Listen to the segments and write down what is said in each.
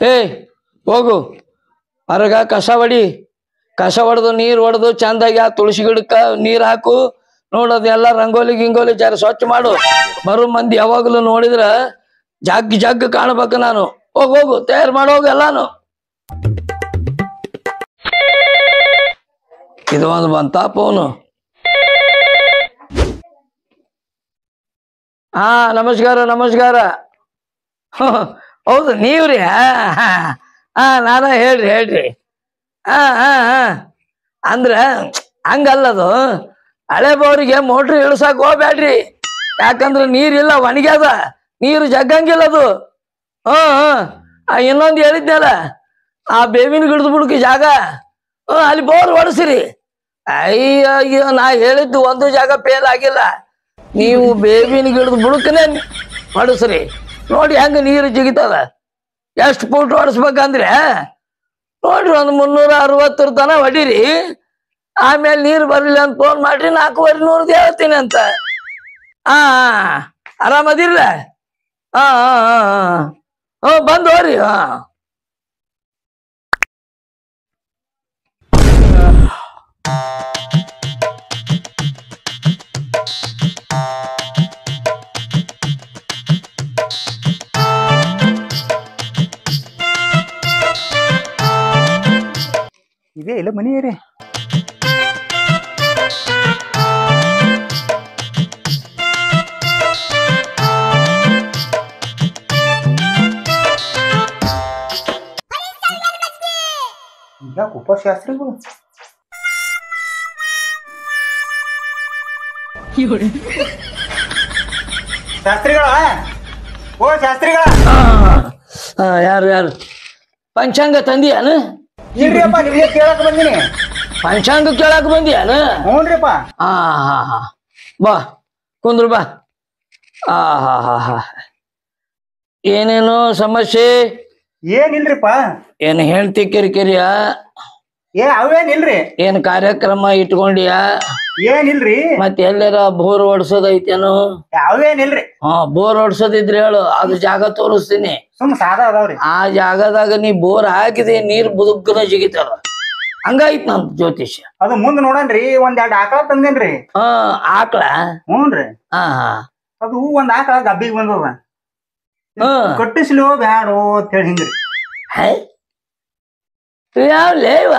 ಏ ಹೋಗು ಹೊರಗ ಕಸ ಹೊಡಿ ಕಸ ಹೊಡೆದು ನೀರು ಹೊಡೆದು ಚಂದಾಗಿ ಆ ತುಳಸಿ ಗಿಡಕ್ಕ ನೀರ್ ಹಾಕು ನೋಡೋದು ಎಲ್ಲ ರಂಗೋಲಿ ಗಿಂಗೋಲಿ ಜರ ಸ್ವಚ್ಛ ಮಾಡು ಬರೋ ಮಂದಿ ಯಾವಾಗಲೂ ನೋಡಿದ್ರ ಜಗ್ ಜಗ್ ಕಾಣ್ಬೇಕು ನಾನು ಹೋಗ್ ಹೋಗು ತಯಾರು ಮಾಡೋಗು ಎಲ್ಲಾನು ಇದು ಒಂದು ಬಂತ ಫೋನು ಹಾ ನಮಸ್ಕಾರ ನಮಸ್ಕಾರ ಹ್ಮ್, ಹೌದು ನೀವ್ರಿ ಹಾ ಹಾ ಹಾ ನಾನ ಹೇಳ್ರಿ ಹೇಳ್ರಿ ಹಾ ಹಾ ಹಾ ಅಂದ್ರ ಹಂಗಲ್ಲದು ಹಳೆ ಬೋರಿಗೆ ಮೋಟ್ರ್ ಇಳ್ಸಾಕ್ ಹೋಗ್ಬೇಡ್ರಿ ಯಾಕಂದ್ರ ನೀರಿಲ್ಲ ಒಣಗ್ಯಾದ ನೀರು ಜಗ್ಗಂಗಿಲ್ಲ ಅದು ಹ್ಮ್ ಹ್ಮ್ ಆ ಇನ್ನೊಂದು ಹೇಳಿದ್ನಲ್ಲ ಆ ಬೇವಿನ ಗಿಡದ ಬುಡಕಿ ಜಾಗ ಹ್ಮ್ ಅಲ್ಲಿ ಬೋರ್ ಹೊಡಸ್ರಿ ಅಯ್ಯ ಅಯ್ಯೋ ನಾ ಹೇಳಿದ್ದು ಒಂದು ಜಾಗ ಫೇಲ್ ಆಗಿಲ್ಲ ನೀವು ಬೇವಿನ ಗಿಡದ ಬುಡಕನೆ ಹೊಡಸ್ರಿ ನೋಡಿ ಹೆಂಗ ನೀರು ಜಿಗಿತದ ಎಷ್ಟು ಫುಟ್ ಹೊಡಸ್ಬೇಕಂದ್ರೆ ನೋಡ್ರಿ ಒಂದು ಮುನ್ನೂರ ಅರವತ್ತರ ತನ ಹೊಡೀರಿ ಆಮೇಲೆ ನೀರು ಬರಲಿಲ್ಲ ಅಂತ ಫೋನ್ ಮಾಡ್ರಿ ನಾಲ್ಕೂವರೆ ನೂರದ್ದು ಹೇಳ್ತೀನಿ ಅಂತ ಹಾ ಆರಾಮದಿರ್ಲ ಹಾ ಹಾ ಹಾ ಹಾ ಹ್ಞೂ ಬಂದು ಹೋರಿ ಹಾ ಇದೇ ಇಲ್ಲ ಮನಿ ರೀ ಯಾಕೆ ಉಪಶಾಸ್ತ್ರಿಗಳು ಶಾಸ್ತ್ರಿಗಳ ಓ ಶಾಸ್ತ್ರಿಗಳ ಹಾ ಹಾ ಯಾರು ಯಾರು ಪಂಚಾಂಗ ತಂದಿಯಾನು ಇಲ್ರಿಯಪ್ಪ ನಿಮ್ಗೆ ಕೇಳಕ್ ಬಂದಿನಿ ಪಂಚಾಂಗ ಕೇಳಕ್ ಬಂದಿಯಾನು ಹ್ಞೂನ್ರಿಪ್ಪ ಹಾ ಹಾ ಹಾ ಬಾ ಕುಂದ್ರು ಬಾ ಆ ಹಾ ಹಾ ಹಾ ಏನೇನು ಸಮಸ್ಯೆ ಏನಿಲ್ರಿಪ್ಪ ಏನು ಹೇಳ್ತಿ ಕಿರಿಕಿರಿಯ ಏ ಅವೇನಿಲ್ರಿ ಏನ್ ಕಾರ್ಯಕ್ರಮ ಇಟ್ಕೊಂಡಿಯಾ ಏನಿಲ್ರಿ ಮತ್ತೆ ಎಲ್ಲಾರ ಬೋರ್ ಹೊಡ್ಸೋದೈತೇನು ಅವೇನಿಲ್ರಿ ಹಾ ಬೋರ್ ಹೊಡ್ಸೋದಿದ್ರೆ ಹೇಳು ಅದು ಜಾಗ ತೋರಿಸ್ತೀನಿ ಸುಮ್ ಸಾದಾ ಅದಾವ್ರಿ ಆ ಜಾಗದಾಗ ನೀ ಬೋರ್ ಹಾಕಿದೆ ನೀರ್ ಬುದುಗ್ಗನ ಜಿಗಿತಾರ ಹಂಗಾಯ್ತು ನಮ್ ಜ್ಯೋತಿಷ್ಯ ಅದು ಮುಂದ್ ನೋಡನ್ರಿ ಒಂದ್ ಎರಡ್ ಆಕಳ ತಂದೇನ್ರಿ ಹಾ ಆಕಳ ಹ್ಞೂನ್ರಿ ಹಾ ಹಾ ಅದು ಒಂದ್ ಆಕಳ ಗಬ್ಬಿಗೆ ಬಂದದ ಹ್ಮ್ ಕಟ್ಟಿಸ್ಲೋ ಬ್ಯಾಡೋ ಅಂತ ಹೇಳಿ ಹಿಂಗ್ರಿ ಹೇ ಯಾವ ಲೇವ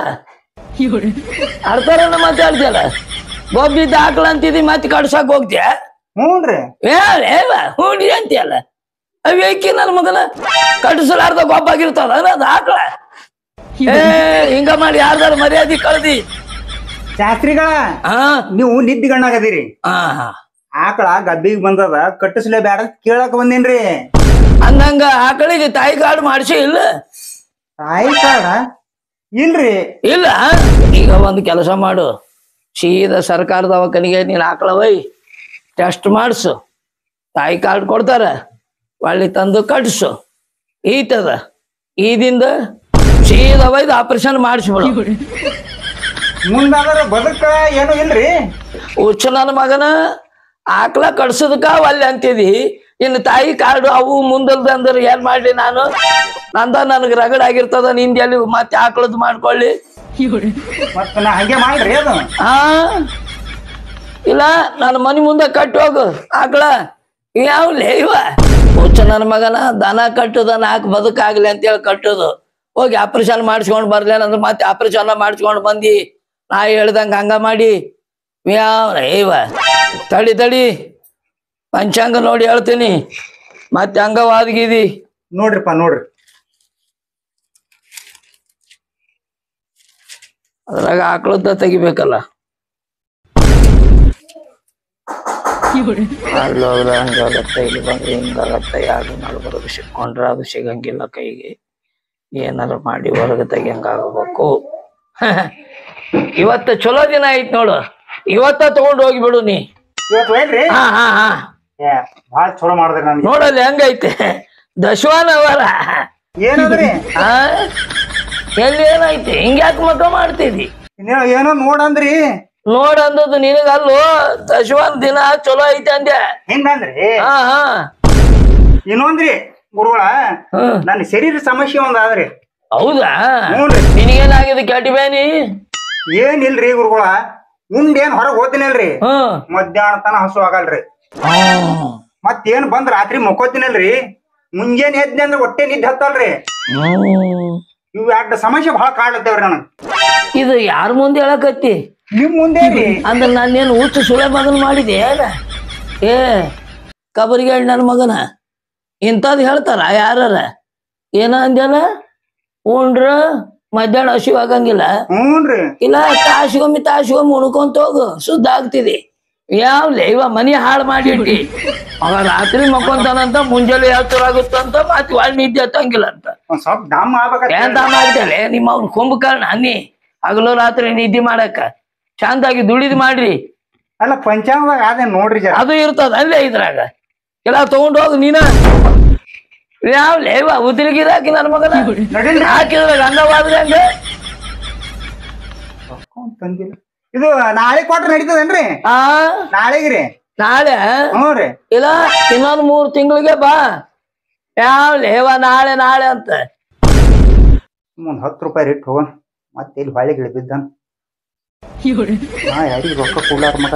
ಅರ್ಥರನ್ನ ಮಾತಾಡ್ತಿಯಲ್ಲ ಗೊಬ್ಬಿದ್ದ ಆಕಳ ಅಂತಿದಿ ಮತ್ತೆ ಕಡ್ಸಕ್ ಹೋಗ್ತೀಯ ಹ್ಞೂನ್ರಿ ಯಾವ ಲೇವ ಹೂಡಿ ಅಂತೀಯಲ್ಲ ಅವೇಕಿ ನನ್ನ ಮಗನ ಕಟ್ಟಿಸಲಾರ್ದ ಗೊಬ್ಬಾಗಿರ್ತದ ಅದು ಆಕಳ ಏ ಹಿಂಗ ಮಾಡಿ ಯಾರ್ದಾರ ಮರ್ಯಾದೆ ಕಳ್ದಿ ಶಾಸ್ತ್ರಿಗಳ ಹಾ ನೀವು ನಿದ್ದಿ ಗಣ್ಣಾಗದಿರಿ ಹಾ ಹಾ ಆಕಳ ಗಬ್ಬಿಗೆ ಬಂದದ ಕಟ್ಟಿಸ್ಲೇ ಬ್ಯಾಡ ಅಂತ ಕೇಳಕ್ ಬಂದೇನ್ರಿ ಅಂದಂಗ ಆಕಳಿಗೆ ತಾಯಿ ಕಾರ್ಡ್ ಮಾಡಿಸಿ ಇಲ್ಲ ತಾಯಿ ಕಾಡ ಇಲ್ರಿ ಇಲ್ಲ ಈಗ ಒಂದು ಕೆಲಸ ಮಾಡು ಸೀದಾ ಸರ್ಕಾರ ದವಾಖಾನಿಗೆ ನೀನು ಆಕಳ ಒಯ್ ಟೆಸ್ಟ್ ಮಾಡಿಸು ತಾಯಿ ಕಾರ್ಡ್ ಕೊಡ್ತಾರ ಒಳ್ಳೆ ತಂದು ಕಟ್ಸು ಈತದ ಈದಿಂದ ಸೀದಾ ಒಯ್ದು ಆಪರೇಷನ್ ಮಾಡಿಸ್ಬಿಡು ಮುಂದಾದ್ರ ಬದುಕ ಏನು ಇಲ್ರಿ ಹುಚ್ಚ ನನ್ನ ಮಗನ ಆಕಳ ಕಡ್ಸದಕ್ಕ ಅಲ್ಲಿ ಅಂತಿದಿ ಇನ್ನು ತಾಯಿ ಕಾರ್ಡು ಅವು ಮುಂದಲ್ದ ಅಂದ್ರೆ ಏನ್ ಮಾಡ್ಲಿ ನಾನು ನಂದ ನನಗೆ ರಗಡ್ ಆಗಿರ್ತದ ನಿಂದ ಎಲ್ಲಿ ಮತ್ತೆ ಆಕಳದ್ ಮಾಡ್ಕೊಳ್ಳಿ ಮತ್ತ ನಾ ಹಂಗೆ ಮಾಡ್ರಿ ಅದು ಆ ಇಲ್ಲ ನನ್ನ ಮನಿ ಮುಂದೆ ಕಟ್ಟಿ ಹೋಗು ಆಕಳ ಯಾವ ಇವ ಹುಚ್ಚ ನನ್ನ ಮಗನ ದನ ಕಟ್ಟುದ ನಾಲ್ಕು ಬದುಕಾಗ್ಲಿ ಅಂತೇಳಿ ಕಟ್ಟುದು ಹೋಗಿ ಆಪರೇಷನ್ ಮಾಡಿಸ್ಕೊಂಡ್ ಬರ್ಲೇನಂದ್ರೆ ಮತ್ತೆ ಆಪರೇಷನ್ ಮಾಡಿಸ್ಕೊಂಡ್ ಬಂದಿ ನಾ ಹೇಳ್ದಂಗ ಹಂಗ ಮಾಡಿ ಯಾವ ಇವ ತಡಿ ತಡಿ ಪಂಚಾಂಗ ನೋಡಿ ಹೇಳ್ತೀನಿ ಮತ್ತೆ ಹಂಗ ವಾದ್ಗಿದಿ ನೋಡ್ರಿಪ್ಪ ನೋಡ್ರಿ ಅದ್ರಾಗ ಆಕಳದ್ದ ತೆಗಿಬೇಕಲ್ಲ ಅಲ್ಲಿ ಹೋದ್ರೆ ಹಂಗಾಗತ್ತೆ ಇಲ್ಲಿ ಬಂದ್ರೆ ಹಿಂಗಾಗತ್ತೆ ಯಾರು ನಲ್ಬರೋದು ಸಿಕ್ಕೊಂಡ್ರೆ ಅದು ಸಿಗಂಗಿಲ್ಲ ಕೈಗೆ ಏನಾರ ಮಾಡಿ ಹೊರಗೆ ತೆಗಿಯಂಗಾಗಬೇಕು ಇವತ್ತ ಚಲೋ ದಿನ ಐತ್ ನೋಡು ಇವತ್ತ ತಗೊಂಡು ಹೋಗಿಬಿಡು ನೀ ಇವತ್ತು ಏನ್ರಿ ಹಾ ಹಾ ಹಾ ಏ ಭಾಳ ಚಲೋ ಮಾಡಿದ್ರಿ ನನ್ಗೆ ನೋಡಲ್ಲಿ ಹೆಂಗೈತೆ ದಶವಾನ ಅವರ ಏನದ್ರಿ ಆ ಎಲ್ಲಿ ಏನೈತಿ ಹಿಂಗ್ಯಾಕೆ ಮಕ್ಕ ಮಾಡ್ತಿದ್ದಿ ಇನ್ನೇನೋ ಏನೋ ನೋಡಂದ್ರಿ ನೋಡ್ ಅಂದದ್ದು ನಿನಗಲ್ಲೋ ದಶವಾನ್ ದಿನ ಚಲೋ ಐತೆ ಅಂದೆ ಹಿಂಗಂದ್ರಿ ಹಾ ಹಾ ಇನ್ನೊಂದ್ರಿ ಗುರುಗಳ ಹ್ಮ್ ನನ್ನ ಶರೀರ ಸಮಸ್ಯೆ ಒಂದ್ ಆದ್ರಿ ಹೌದಾ ಹ್ಞೂನ್ರಿ ನಿನಗೇನಾಗಿದೆ ಕೆಟ್ಟಿಬೇನಿ ಏನಿಲ್ರಿ ಗುರುಗಳ ಉಂಡೇನ್ ಹೊರಗ್ ಹೋಗ್ತೀನಲ್ರಿ ಹ್ಮ್ ಮಧ್ಯಾಹ್ನ ತನ ಹಸು ಆಗಲ್ರಿ ಹ್ಮ್. ಮತ್ತೇನ್ ಬಂದ್ ರಾತ್ರಿ ಮಕ್ಕೋತೀನಲ್ರಿ ಮುಂಜಾನೆ ಎದ್ದೆ ಅಂದ್ರೆ ಹೊಟ್ಟೆ ನಿದ್ದೆ ಹತ್ತಲ್ರಿ ಹ್ಮ್. ಇವ್ ಎರಡು ಸಮಸ್ಯೆ ಬಹಳ ಕಾಡ್ಲತ್ತೇವ್ರಿ ನನಗ್ ಇದು ಯಾರ ಮುಂದೆ ಹೇಳಕತ್ತಿ ನಿಮ್ ಮುಂದೆ ರೀ ಅಂದ್ರೆ ನಾನೇನು ಹುಚ್ಚು ಸುಳೆ ಮಗನ್ ಮಾಡಿದೆ ಏನ ಏ ಕಬರಿಗೆ ನನ್ನ ಮಗನ ಇಂಥದ್ದು ಹೇಳ್ತಾರ ಯಾರ ಏನ ಅಂದ್ಯಾನ ಉಂಡ್ರ ಮಧ್ಯಾಹ್ನ ಹಸಿವು ಆಗಂಗಿಲ್ಲ ಹ್ಞೂನ್ರಿ ಇಲ್ಲ ತಾಸಿಗೊಮ್ಮೆ ತಾಸಿಗೊಮ್ಮೆ ಉಣ್ಕೊಂತ ಹೋಗು ಶುದ್ಧ ಆಗ್ತಿದಿ ಯಾವ್ಲೆ ಇವ ಮನಿ ಹಾಳು ಮಾಡಿಟ್ಟಿ ಅವ ರಾತ್ರಿ ಮಕ್ಕೊಂತಾನಂತ ಮುಂಜಾನೆ ಆಗುತ್ತಂತ ಮತ್ತೆ ಒಳ್ ನಿದ್ದೆ ಹತ್ತಂಗಿಲ್ಲ ಅಂತ ಒಂದ್ ಸ್ವಲ್ಪ ದಮ್ ಆಗ್ಬೇಕಂತ ಎಂತ ಮಾಡ್ತೇಲೆ ನಿಮ್ಮ ಅವ್ನ ಕುಂಭಕರ್ಣ ಅನ್ನಿ ಹಗಲು ರಾತ್ರಿ ನಿದ್ದೆ ಮಾಡಕ್ಕ ಚಂದಾಗಿ ದುಡಿದ್ ಮಾಡ್ರಿ ಅಲ್ಲ ಪಂಚಾಂಗದಾಗ ಅದೇನ್ ನೋಡ್ರಿ ಜರ ಅದು ಇರ್ತದ ಅಲ್ಲೇ ಇದ್ರಾಗ ಎಲ್ಲ ತಗೊಂಡ್ ಹೋಗು ನೀನ ಯಾವ್ಲೆ ಇವ ಉದ್ರಿಗಿದ ಹಾಕಿ ನನ್ನ ಮಗನ ನಡೀಲ್ರಿ ಹಾಕಿದ್ರ ಗಂಧವಾದ್ರೆ ಹಂಗ ತಂದಿಲ್ಲ ಇದು ನಾಳೆ ಕೊಟ್ರ ನಡೀತದೇನ್ರಿ ಆ ನಾಳೆಗ್ರಿ ನಾಳೆ ಹ್ಞೂ ರೀ ಇಲ್ಲ ಇನ್ನೊಂದ್ ಮೂರ್ ತಿಂಗಳಿಗೆ ಬಾ ಯಾವ್ಲೆ ಇವ ನಾಳೆ ನಾಳೆ ಅಂತ ಒಂದ್ ಹತ್ತು ರೂಪಾಯಿ ರೇಟ್ ಹೋಗೋಣ ಮತ್ತೆ ಇಲ್ಲಿ ಹೊಳಿಗೆ ಇಳಿಬಿದ್ದಾನ ಹಾ ಯಾರಿಗೆ ರೊಕ್ಕ ಕೊಡ್ಲಾರ ಮಗ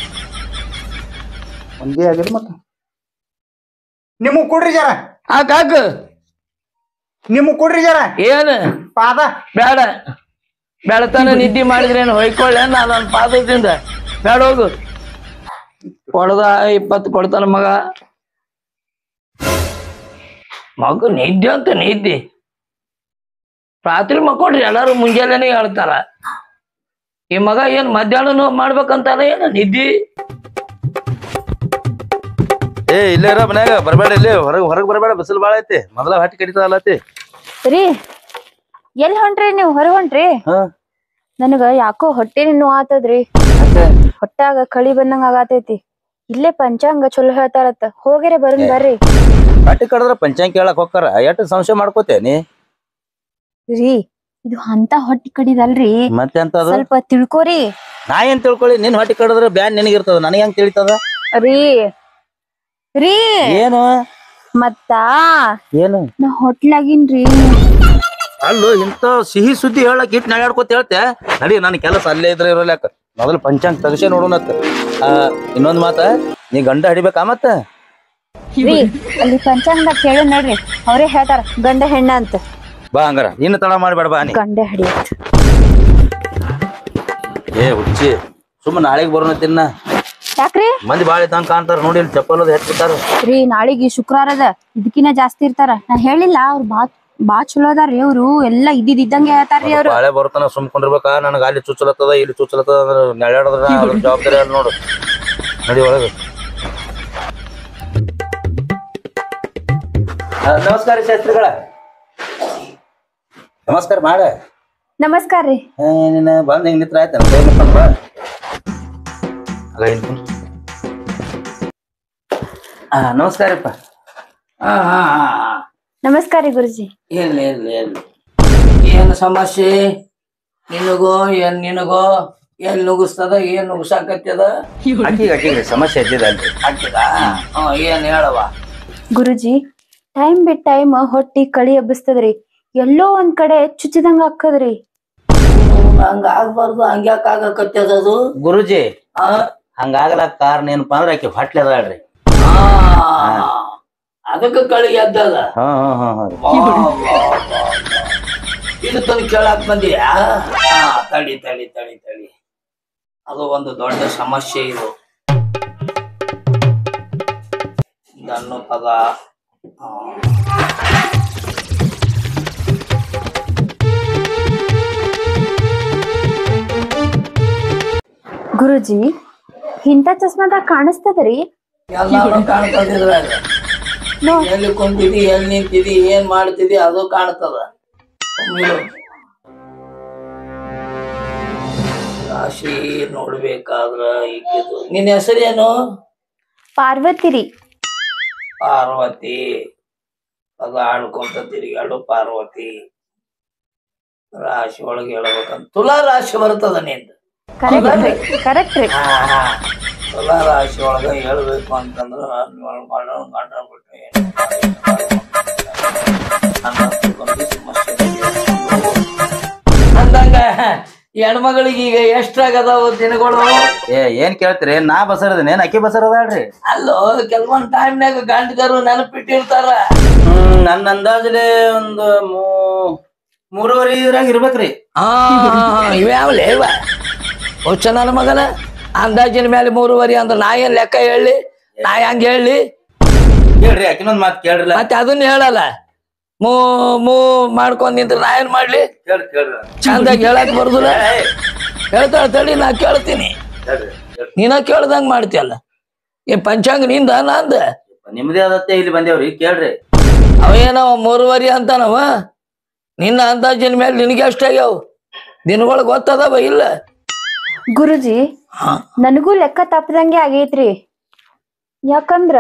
ಒಂದೇ ಆಗಿಲ್ಲ ಮತ್ತ ನಿಮಗ್ ಕೊಡ್ರಿ ಜರ ಆ ಕಾಕ ನಿಮಗ್ ಕೊಡ್ರಿ ಜರ ಏನ್ ಪಾದ ಬೇಡ ಬೆಳತನ ನಿದ್ದೆ ಮಾಡಿದ್ರೇನು ಹೊಯ್ಕೊಳ್ಳೆ ನಾನು ನನ್ನ ಪಾದದಿಂದ ಬೇಡ ಹೋಗು ಕೊಡದ ಇಪ್ಪತ್ತು ಕೊಡ್ತಾನ ಮಗ ಮಗು ನಿದ್ದೆ ಅಂತ ನಿದ್ದೆ ರಾತ್ರಿ ಮಕ್ಕೊಡ್ರಿ ಎಲ್ಲಾರು ಮುಂಜಾನೆನೆ ಹೇಳ್ತಾರ ಈ ಮಗ ಏನ್ ಮಧ್ಯಾಹ್ನ ಮಾಡ್ಬೇಕಂತಾನ ಏನ ನಿದ್ದಿ ಏ ಇಲ್ಲೇ ಇರ ಮನ್ಯಾಗ ಬರಬೇಡ ಇಲ್ಲಿ ಹೊರಗ್ ಹೊರಗ್ ಬರಬೇಡ ಬಿಸಿಲು ಬಾಳ ಐತಿ ಮೊದಲ ಹಟ್ಟಿ ಕಡಿತದಲ್ಲತಿ ರೀ ಎಲ್ಲಿ ಹೊಂಟ್ರಿ ನೀವು ಹೊರ ಹೊಂಟ್ರಿ ಹಾ ನನಗ ಯಾಕೋ ಹೊಟ್ಟೆ ನೋವು ಆತದ್ರಿ ಹೊಟ್ಟಾಗ ಕಳಿ ಬಂದಂಗ ಆಗತೈತಿ ಇಲ್ಲೇ ಪಂಚಾಂಗ ಚಲೋ ಹೇಳ್ತಾರತ್ತ ಹೋಗಿರ ಬರೋನ್ ಬರ್ರಿ ಹಟ್ಟಿ ಕಡದ್ರ ಪಂಚಾಂಗ ಕೇಳಕ್ ಹೋಗ್ತಾರ ಎಷ್ಟು ಸಂಶಯ ಮಾಡ್ಕೋತೆ ನೀ ರೀ ಇದು ಅಂತ ಹೊಟ್ಟಿ ಕಡಿದಲ್ರಿ ಮತ್ತೆ ಅಂತ ಅದು ಸ್ವಲ್ಪ ತಿಳ್ಕೊರಿ ನಾ ಏನ್ ತಿಳ್ಕೊಳ್ಳಿ ನಿನ್ ಹೊಟ್ಟಿ ಕಡದ್ರ ಬ್ಯಾನ್ ನಿನಗಿರ್ತದ ನನಗೆ ಹೆಂಗ್ ತಿಳಿತದ ರೀ ರೀ ಏನು ಮತ್ತ ಏನು ನಾ ಹೊಟ್ಲಾಗಿನ್ರಿ ಅಲ್ಲೋ ಇಂತ ಸಿಹಿ ಸುದ್ದಿ ಹೇಳಕ್ ಇಟ್ ನಡ್ಯಾಡ್ಕೋತ ಹೇಳ್ತೆ ನಡಿ ನನ್ ಕೆಲಸ ಅಲ್ಲೇ ಇದ್ರೆ ಇರಲ್ಯಾಕ ಮೊದಲು ಪಂಚಾಂಗ ತಗಸೆ ನೋಡೋಣತ್ ಆ ಇನ್ನೊಂದ್ ಮಾತ ನೀ ಗಂಡ ಹಿಡಿಬೇಕಾ ಮತ್ತ ರೀ ಅಲ್ಲಿ ಪಂಚಾಂಗದಾಗ ಕೇಳಿ ನೋಡ್ರಿ ಅವ್ರೇ ಹೇಳ್ತಾರ ಗಂಡ ಹೆಣ್ಣ ಅಂತ ಬಾ ಹಂಗಾರ ಇನ್ನು ತಡ ಮಾಡ್ಬೇಡ ಬಾ ನೀ ಗಂಡ ಹಿಡಿಯತ್ ಏ ಹುಚ್ಚಿ ಸುಮ್ಮ ನಾಳೆಗ್ ಬರೋಣ ತಿನ್ನ ಯಾಕ್ರಿ ಮಂದಿ ಬಾಳ ಇದ್ದಂಗ ಕಾಣ್ತಾರ ನೋಡಿ ಇಲ್ಲಿ ಚಪ್ಪಲ್ ಅದು ಹೆಚ್ಚಿಟ್ಟಾರ ರೀ ನಾಳಿಗೆ ಶುಕ್ರವಾರದ ಇದಕ್ಕಿನ ಜಾಸ್ತಿ ಇರ್ತಾರ ನಾ ಹೇಳಿಲ್ಲ ಅವ್ರು ಬಾ ಬಾ ಚಲೋ ಅದಾರ್ರಿ ಅವ್ರು ಎಲ್ಲಾ ಇದ್ದಿದ್ ಇದ್ದಂಗೆ ಹೇಳ್ತಾರ್ರಿ ಅವ್ರು ಬಾಳೆ ಬರ್ತಾನ ಸುಮ್ಕೊಂಡಿರ್ಬೇಕಾ ನನಗ ಅಲ್ಲಿ ಚುಚ್ಚಲತ್ತದ ಇಲ್ಲಿ ಚುಚ್ಚಲತ್ತದ ಅಂದ್ರೆ ನೆಳ್ಳಾಡದ್ರ ಅದ್ರ ಜವಾಬ್ದಾರಿ ಅಲ್ಲ ನೋಡು ನಡಿ ಒಳಗ ಆ, ನಮಸ್ಕಾರ ಶಾಸ್ತ್ರಿಗಳ ನಮಸ್ಕಾರ ಮಾಡ ನಮಸ್ಕಾರ ರೀ ನಿನ್ನ ಬಂದ್ ಹೆಂಗ್ ನಿತ್ರ ಆಯ್ತ ಕೈ ಮುಟ್ಕೊಂಡ್ ಬಾ ಅಲ್ಲ ಇಲ್ಲಿ ಕುಂದ್ರು. ಆ ನಮಸ್ಕಾರಪ್ಪ ಹಾ ಹಾ ಹಾ ನಮಸ್ಕಾರ ರೀ ಗುರುಜಿ ಇರ್ಲಿ ಇರ್ಲಿ ಇರ್ಲಿ ಏನು ಸಮಸ್ಯೆ ನಿನಗೋ ಏನ್ ನಿನಗೋ ಎಲ್ಲಿ ನುಗ್ಗಿಸ್ತದ ಏನ್ ನುಗ್ಸಾಕತ್ತದ ಅಕ್ಕಿಗೆ ಅಕ್ಕಿಗೆ ಸಮಸ್ಯೆ ಇದ್ದಿದ್ದಲ್ರಿ ಹಾಕಿದ ಹ್ಮ್ ಏನ್ ಹೇಳವ ಗುರುಜಿ ಟೈಮ್ ಬಿಟ್ ಟೈಮ್ ಹೊಟ್ಟಿ ಕಳಿ ಎಬ್ಬಿಸ್ತದ್ರಿ ಎಲ್ಲೋ ಒಂದ್ ಕಡೆ ಚುಚ್ಚಿದಂಗ ಆಕ್ಕದ್ರಿ ಹಂಗ ಆಗ್ಬಾರ್ದು ಹಂಗ್ಯಾಕ ಆಗಕತ್ತದ ಅದು ಗುರುಜಿ ಆ, ಹಂಗಾಗ್ಲಕ್ ಕಾರಣ ಏನಪ್ಪಾ ಅಂದ್ರೆ ಆಕಿ ಹೊಟ್ಲೆ ಅದಾಳ್ರಿ ಆ, ಅದಕ್ಕ ಕಳಿ ಎದ್ದದ ಹಾ ಹಾ ಹಾ ಹಾ ವಾ, ವಾ, ವಾ, ವಾ. ಇದು ತಂದು ಕೇಳಕ್ ಬಂದಿಯಾ ಹಾ ತಡಿ ತಡಿ ತಡಿ ತಡಿ ಅದು ಒಂದು ದೊಡ್ಡ ಸಮಸ್ಯೆ ಇದು ಇದನ್ನು ಪದ ಆ. ಗುರುಜಿ ಇಂಥ ಚಸ್ಮಾದಾಗ ಕಾಣಿಸ್ತದ್ರಿ ಎಲ್ಲಾನು ಕಾಣ್ತದ ಇದ್ರಾಗ ನೋ ಎಲ್ಲಿ ಕುಂತಿದಿ ಎಲ್ಲಿ ನಿಂತಿದಿ ಏನ್ ಮಾಡ್ತಿದಿ ಅದು ಕಾಣ್ತದ ಒಮ್ಮಿರು. ರಾಶಿ ನೋಡ್ಬೇಕಾದ್ರ ಈಗಿದು ನಿನ್ನ ಹೆಸರೇನು ಪಾರ್ವತಿ ರೀ ಪಾರ್ವತಿ ಅದು ಆಡ್ಕೊಂತ ತಿರುಗಾಡು ಪಾರ್ವತಿ ರಾಶಿ ಒಳಗೆ ಹೇಳ್ಬೇಕಂತ ತುಲಾ ರಾಶಿ ಬರ್ತದ ನಿಂದು ಕರೆಕ್ಟ್ ರೀ ಕರೆಕ್ಟ್ ರೀ ಹಾ, ಹಾ. ತುಲಾ ರಾಶಿ ಒಳಗ ಹೇಳ್ಬೇಕು ಅಂತಂದ್ರ ಗಂಡ ಬಿಟ್ಟು ಹೆಣ್ಮಗಳಿಗೆ ಈಗ ಎಷ್ಟ್ರಾಗದಾವ ದಿನಗಳು ಏ ಏನ್ ಕೇಳ್ತೀರಿ ನಾ ಬಸರದೇನೆ ಏನ್ ಅಕ್ಕಿ ಬಸರ ಅದಾಳ್ರಿ ಅಲ್ಲೋ ಕೆಲವೊಂದ್ ಟೈಮ್ನಾಗ ಗಂಡಗರು ನೆನಪಿಟ್ಟಿರ್ತಾರ ಹ್ಮ್ ನನ್ನ ಅಂದಾಜಲೆ ಒಂದು ಮೂ- ಮೂರುವರೆ ಇದ್ರಾಗ ಇರ್ಬೇಕ್ರಿ ಹಾ ಇವ್ಯಾವಲೇ ಇವ ಹುಚ್ಚ ನನ್ನ ಮಗನ ಅಂದಾಜಿನ ಮೇಲೆ ಮೂರುವರೆ ಅಂದ್ರೆ ನಾ ಏನ್ ಲೆಕ್ಕ ಹೇಳಿ ನಾ ಹೆಂಗ್ ಹೇಳಿ ಹೇಳ್ರಿ ಅಕ್ಕಿನೊಂದ್ ಮಾತ್ ಕೇಳ್ರಲ್ಲ ಮತ್ತೆ ಅದನ್ನ ಹೇಳಲ್ಲ ಮೂ ಮೂ ಮಾಡ್ಕೊಂಡ್ ನಿಂತ್ರ ನಾ ಏನ್ ಮಾಡ್ಲಿ ಕೇಳ್ರಿ ಕೇಳ್ರಿ ಚಂದಾಗಿ ಹೇಳಕ್ ಬರುದಿಲ್ಲ ಏಯ್, ಹೇಳ್ತಾಳ ತಡಿ ನಾ ಕೇಳ್ತೀನಿ ಹೇಳ್ರಿ ಹೇಳ್ರಿ. ನೀನ ಕೇಳ್ದಂಗ್ ಮಾಡ್ತೀಯಲ್ಲ ಈ ಪಂಚಾಂಗ ನಿಂದ ನಂದ ನಿಮ್ದೇ ಆದತ್ತೆ ಇಲ್ಲಿ ಬಂದೇವ್ರಿ ಕೇಳ್ರಿ ಅವೇನವ ಮೂರುವರೆ ಅಂತಾನವ ನಿನ್ನ ಅಂದಾಜಿನ ಮೇಲೆ ನಿನಗೆ ಎಷ್ಟಾಗ್ಯಾವ ದಿನಗಳು ಗೊತ್ತದವ ಇಲ್ಲ ಗುರುಜಿ ಹಾ. ನನಗೂ ಲೆಕ್ಕ ತಪ್ಪದಂಗೆ ಆಗೈತ್ರಿ ಯಾಕಂದ್ರ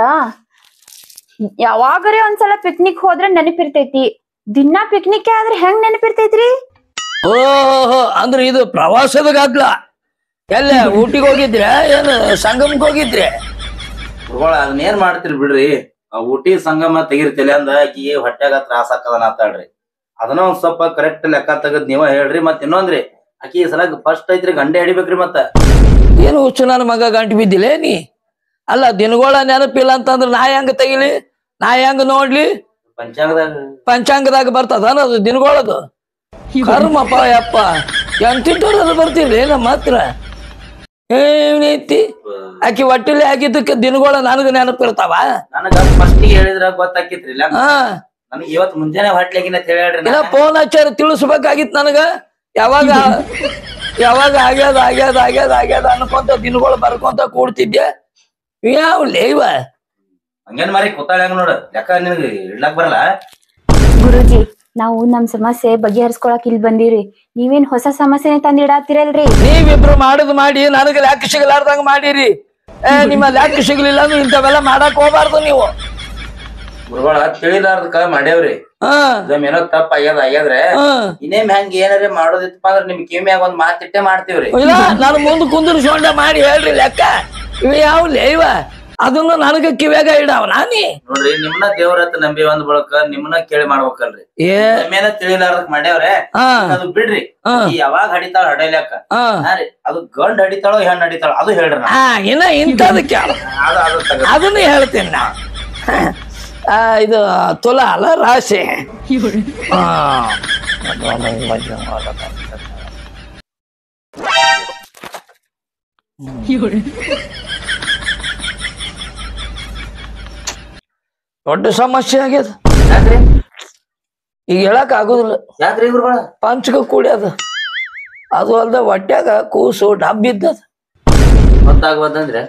ಯಾವಾಗರೇ ಒಂದ್ಸಲ ಪಿಕ್ನಿಕ್ ಹೋದ್ರೆ ನೆನಪಿರ್ತೈತಿ ದಿನಾ ಪಿಕ್ನಿಕ್ ಆದ್ರೆ ಹೆಂಗ್ ನೆನಪಿರ್ತೈತ್ರಿ ಓಹೋ ಅಂದ್ರೆ ಇದು ಪ್ರವಾಸದ ಗದ್ಲ ಎಲ್ಲ ಊಟಿಗೆ ಹೋಗಿದ್ರೆ ಏನು ಸಂಗಮಕ್ಕೆ ಹೋಗಿದ್ರೆ ಗುರುಗಳ ಅದನ್ನ ಏನ್ ಮಾಡ್ತೀರಿ ಬಿಡ್ರಿ ಆ ಊಟಿ ಸಂಗಮ ತೆಗಿರ್ತಿಲ್ಲ ಅಂದ ಆಕಿಗೆ ಹೊಟ್ಯಾಗ ತ್ರಾಸ ಆಕದನ ಆತಾಳ್ರಿ ಅದನ್ನ ಒಂದ್ ಸ್ವಲ್ಪ ಕರೆಕ್ಟ್ ಲೆಕ್ಕ ತೆಗದ್ ನೀವ ಹೇಳ್ರಿ ಮತ್ ಇನ್ನೊಂದ್ರಿ ಆಕಿ ಈ ಸಲ ಫಸ್ಟ್ ಐತ್ರಿ ಗಂಡೆ ಹಿಡಿಬೇಕ್ರಿ ಮತ್ತ ಏನು ಹುಚ್ಚು ನನ್ನ ಮಗ ಗಂಟು ಬಿದ್ದಿಲ್ಲ ನೀ ಅಲ್ಲ ದಿನಗಳ ನೆನಪಿಲ್ಲ ಅಂತಂದ್ರೆ ನಾ ಹೆಂಗ ತೆಗಿಲಿ ನಾ ಹೆಂಗ ನೋಡ್ಲಿ ಪಂಚಾಂಗದಾಗ ಪಂಚಾಂಗದಾಗ ಬರ್ತದ ಅದು ದಿನಗಳದು ಕರ್ಮಪ್ಪ ಯಪ್ಪ ಎಂತಿಂಟೋರಲ್ಲಿ ಬರ್ತೀರಿ ನಮ್ಮ ಹತ್ರ ಏನೈತಿ ಆಕಿ ಹೊಟ್ಟಿಲಿ ಆಗಿದ್ದಕ್ಕೆ ದಿನಗಳ ನನಗ ನೆನಪಿರ್ತಾವ ನನಗ ಫಸ್ಟ್ ಹೇಳಿದ್ರ ಗೊತ್ತಾಕಿತ್ರಿ ಇಲ್ಲ ಹಾ ನನಗೆ ಇವತ್ ಮುಂಜಾನೆ ಹೊಟ್ಲಾಗಿನ ಅಂತ ಹೇಳ್ರಿ ಇಲ್ಲ ಫೋನ್ ಹಚ್ಚಾರ ತಿಳಿಸ್ಬೇಕಾಗಿತ್ತು ನನಗ ಯಾವಾಗ ಯಾವಾಗ ಆಗ್ಯಾದ ಆಗ್ಯಾದ ಆಗ್ಯಾದ ಆಗ್ಯಾದ ಅನ್ಕೊಂತ ದಿನಗಳು ಬರ್ಕೊಂತ ಕೂಡ್ತಿದ್ದೆ ಯಾವ ಲೇವ ಹಂಗೇನ್ ಮಾರಿ ಕೂತಾಳ್ಯಾಂಗ ನೋಡ ಲೆಕ್ಕ ನಿನಗೆ ಇಡ್ಲಾಕ್ ಬರಲ್ಲ ಗುರುಜಿ ನಾವು ನಮ್ ಸಮಸ್ಯೆ ಬಗೆಹರಿಸ್ಕೊಳಕ್ ಇಲ್ಲಿ ಬಂದೀವ್ರಿ ನೀವೇನ್ ಹೊಸ ಸಮಸ್ಯೆನೆ ತಂದಿಡಾತಿರಲ್ರಿ ನೀವಿಬ್ರು ಮಾಡುದು ಮಾಡಿ ನನಗೆ ಲೆಕ್ಕ ಸಿಗಲಾರ್ದಂಗ ಮಾಡಿರಿ ಏ ನಿಮ್ಮ ಲೆಕ್ಕ ಸಿಗ್ಲಿಲ್ಲ ಅಂದ್ರೆ ಇಂಥವೆಲ್ಲ ಮಾಡಕ್ ಹೋಗ್ಬಾರ್ದು ನೀವು ಗುರುಗಳ ತಿಳಿಲಾರ್ದಕ್ಕ ಮಾಡ್ಯಾವ್ರಿ ಹಾ ಇದಮ್ ಏನೋ ತಪ್ಪ ಆಗ್ಯದ ಆಗ್ಯಾದ್ರೆ ಹಾ ಇನ್ನೇಮ್ ಹೆಂಗ್ ಏನಾರ ಮಾಡೋದಿತ್ತಪ್ಪ ಅಂದ್ರ ನಿಮ್ ಕಿವಿಯಾಗ ಒಂದ್ ಮಾತಿಟ್ಟೆ ಮಾಡ್ತೀವ್ರಿ ಇಲ್ಲ ನಾನು ಮುಂದೆ ಕುಂದಿರ್ಸೊಂಡ ಮಾಡಿ ಹೇಳ್ರಿ ಲೆಕ್ಕ ಇವ ಯಾವ ಲೇವ ಅದನ್ನು ನನಗೆ ಕಿವ್ಯಾಗ ಇಡಾವ ನಾನಿ ನೋಡ್ರಿ ನಿಮ್ನ ದೇವ್ರ ಹತ್ರ ನಂಬಿ ಒಂದ್ ಬಳಕ ನಿಮ್ನ ಕೇಳಿ ಮಾಡ್ಬೇಕಲ್ರಿ ಏ ಮೇಲೆ ತಿಳಿಲಾರ್ದಕ್ ಮಾಡ್ಯಾವ್ರೆ ಹಾ ಅದು ಬಿಡ್ರಿ ಹಾ ಈ ಯಾವಾಗ ಹಡಿತಾಳ ಹಡೈಲ್ಯಾಕ ಹಾ ಹಾ ರೀ ಅದು ಗಂಡ್ ಹಡಿತಾಳೋ ಹೆಣ್ ಹಡಿತಾಳೋ ಅದು ಹೇಳ್ರಿ ನಾ ಹಾ ಇನ್ನ ಇಂಥದಕ್ಕೆ ಅದು ಅದು ತಗೋ. ಅದನ್ನು ಹೇಳ್ತೀನಿ ನಾ ಆ, ಇದು ತುಲ ಅಲ್ಲ ರಾಶಿ ಹಾ. ದೊಡ್ಡ ಸಮಸ್ಯೆ ಆಗ್ಯದ ಯಾಕ್ರಿ ಈಗ ಹೇಳಕ್ ಆಗುದಿಲ್ಲ ಯಾಕ್ರಿ ಗುರುಗಳ ಪಂಚಕ ಕೂಡ್ಯದ ಅದು ಅಲ್ದ ಹೊಟ್ಯಾಗ ಕೂಸು ಡಬ್ ಇದ್ದದ ಗೊತ್ತಾಗ್ಬದಂದ್ರೆ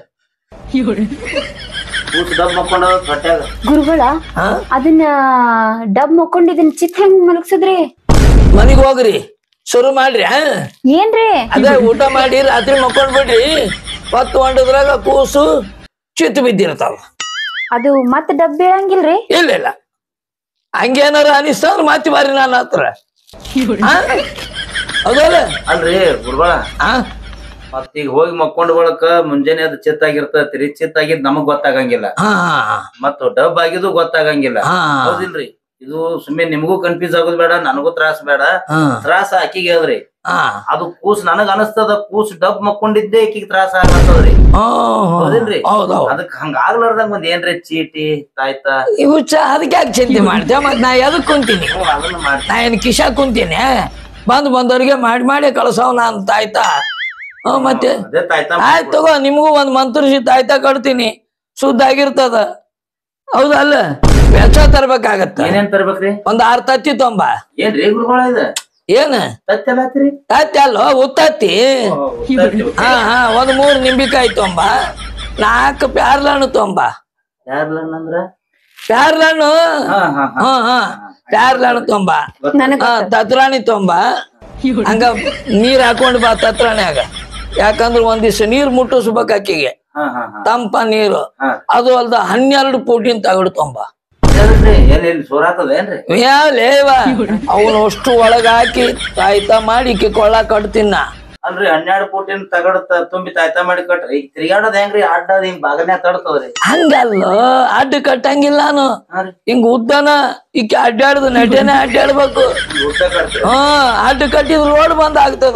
ಕೂಸ್ ಡಬ್ ಮಕ್ಕೊಂಡ ಹೊಟ್ಯಾಗ ಗುರುಗಳ ಹಾ ಅದನ್ನ ಡಬ್ ಮಕ್ಕೊಂಡ್ ಇದನ್ನ ಚಿತ್ ಹೆಂಗ್ ಮಲಗ್ಸದ್ರಿ ಮನಿಗ್ ಹೋಗ್ರಿ ಶುರು ಮಾಡ್ರಿ ಹಾ ಏನ್ರಿ ಅದೇ ಊಟ ಮಾಡಿ ರಾತ್ರಿ ಮಕ್ಕೊಂಡ್ ಬಿಡ್ರಿ ಹೊತ್ತು ಹೊಂಡದ್ರಾಗ ಕೂಸು ಚಿತ್ತು ಬಿದ್ದಿರ್ತಾವ ಅದು ಮತ್ ಡಬ್ ಬೀಳಂಗಿಲ್ರಿ ಇಲ್ಲ ಇಲ್ಲ ಹಂಗೇನಾರ ಅನಿಸ್ತಂದ್ರ ಮಾತಿ ಬಾರಿ ನನ್ನ ಹತ್ರ ಹಾ? ಹೌದಲ್ಲ ಅಲ್ರಿ ಗುರುಗಳ ಹಾ ಮತ್ ಈಗ ಹೋಗಿ ಮಕ್ಕೊಂಡ್ ಬಳಕ ಮುಂಜಾನೆ ಅದು ಚಿತ್ತಾಗಿರ್ತೈತ್ರಿ ಚಿತ್ತಾಗಿದ್ ನಮಗ್ ಗೊತ್ತಾಗಂಗಿಲ್ಲ ಹಾ ಮತ್ತ ಡಬ್ ಆಗಿದ್ದು ಗೊತ್ತಾಗಂಗಿಲ್ಲ ಹಾ ಹೌದಿಲ್ರಿ ಇದು ಸುಮ್ಮನೆ ನಿಮಗೂ ಕನ್ಫ್ಯೂಸ್ ಆಗೋದ್ ಬೇಡ ನನಗೂ ತ್ರಾಸ ಬೇಡ ಹಾ ತ್ರಾಸ ಆಕಿಗೆ ಅದ್ರಿ ಹಾ ಅದು ಕೂಸ್ ನನಗ ಅನಸ್ತದ ಕೂಸ್ ಡಬ್ ಮಕ್ಕೊಂಡಿದ್ದೆ ಆಕಿಗೆ ತ್ರಾಸ ಆಗ್ಲತ್ತದ್ರಿ ಹೌದಿಲ್ರಿ? ಹೌದೌದು ಅದಕ್ ಹಂಗ ಆಗ್ಲಾರ್ದಂಗ ಒಂದ್ ಏನ್ರಿ ಚೀಟಿ ತಾಯ್ತಾ ಇವು ಚ ಅದಕ್ಕೆ ಯಾಕೆ ಚಿಂತೆ ಮಾಡ್ತೇವೆ ಮತ್ ನಾ ಎದಕ್ ಕುಂತೀನಿ ಹ್ಞೂ ಅದನ್ನ ಮಾಡ್ತಿ ನಾ ಏನ್ ಕಿಶಾ ಕುಂತೀನಿ ಬಂದ್ ಬಂದವ್ರಿಗೆ ಮಾಡಿ ಮಾಡಿ ಕಳ್ಸವ್ ಅಂತ ಆಯ್ತಾ ಹ್ಮ್ ಮತ್ತೆ ಅದೇ ತಾಯ್ತಾ ಆಯ್ತು ತಗೋ ನಿಮಗೂ ಒಂದ್ ಮಂತ್ರಿಸಿ ತಾಯ್ತಾ ಕಟ್ತೀನಿ ಶುದ್ಧ ಆಗಿರ್ತದ ಹೌದಲ್ಲ ವೆಚ್ಚ ತರ್ಬೇಕಾಗತ್ತ ಏನೇನ್ ತರ್ಬೇಕ್ರಿ ಒಂದ್ ಆರ್ ತತ್ತಿ ತೊಂಬ ಏನ್ರಿ ಗುರುಗಳ ಇದ ಏನ್ ತತ್ತಲಾತ್ರಿ ತತ್ತಿ ಅಲ್ಲೋ ಉತ್ತತ್ತಿ ಹಾ ಹಾ ಒಂದ್ ಮೂರ್ ನಿಂಬಿಕಾಯಿ ತೊಂಬ ನಾಲ್ಕು ಪ್ಯಾರ್ಲಣ್ಣು ತೊಂಬ ಯಾರ್ಲಂದ್ರ ಪ್ಯಾರ್ಲಣ್ಣು ಹಾ ಹಾ ಹಾ ಹಾ ಹಾ ಪ್ಯಾರ್ಲಣ್ಣು ತೊಂಬ ನನಗ ಹಾ ತತ್ರಾಣಿ ತೊಂಬ ಹಂಗ ನೀರ್ ಹಾಕೊಂಡ್ ಬಾ ತತ್ರಾಣ್ಯಾಗ ಯಾಕಂದ್ರ ಒಂದ್ ದಿವ್ಸ ನೀರ್ ಮುಟ್ಟಿಸ್ಬೇಕು ಅಕ್ಕಿಗೆ ಹಾ ಹಾ ಹಾ ತಂಪ ನೀರು ಹಾ ಅದು ಅಲ್ದ ಹನ್ನೆರಡು ಪೂಟಿನ ತಗಡು ತೊಂಬ ಯಾವ್ದ್ರಿ ಏನ್ ಇಲ್ಲಿ ಸೋರಾತದ ಏನ್ರಿ ಯಾವ ಲೇವ ಅವನು ಅಷ್ಟು ಒಳಗ ಹಾಕಿ ತಾಯ್ತಾ ಮಾಡಿ ಇಕ್ಕಿ ಕೊಳ್ಳ ಕಟ್ತೀನ ಅಲ್ರಿ ಹನ್ನೆರಡು ಫೂಟಿನ ತಗಡ ತ- ತುಂಬಿ ತಾಯ್ತಾ ಮಾಡಿ ಕಟ್ರಿ ಈಗ ತಿರ್ಗಾಡೋದ್ ಹೆಂಗ್ರಿ ಅಡ್ಡದ ಹಿಂಗ್ ಬಾಗನ್ಯಾಗ ತಡ್ತದ್ರಿ ಹಂಗಲ್ಲ ಅಡ್ಡ ಕಟ್ಟಂಗಿಲ್ಲ ನಾನು ಹಾ ರೀ ಹಿಂಗ ಉದ್ದನ ಈಕಿ ಅಡ್ಡಾಡುದು ನಟೇನೆ ಅಡ್ಡಾಡ್ಬೇಕು ಊಟ ಕಟ್ರಿ ಹಾ ಅಡ್ಡ ಕಟ್ಟಿದ್ರ ರೋಡ್ ಬಂದ್ ಆಗ್ತದ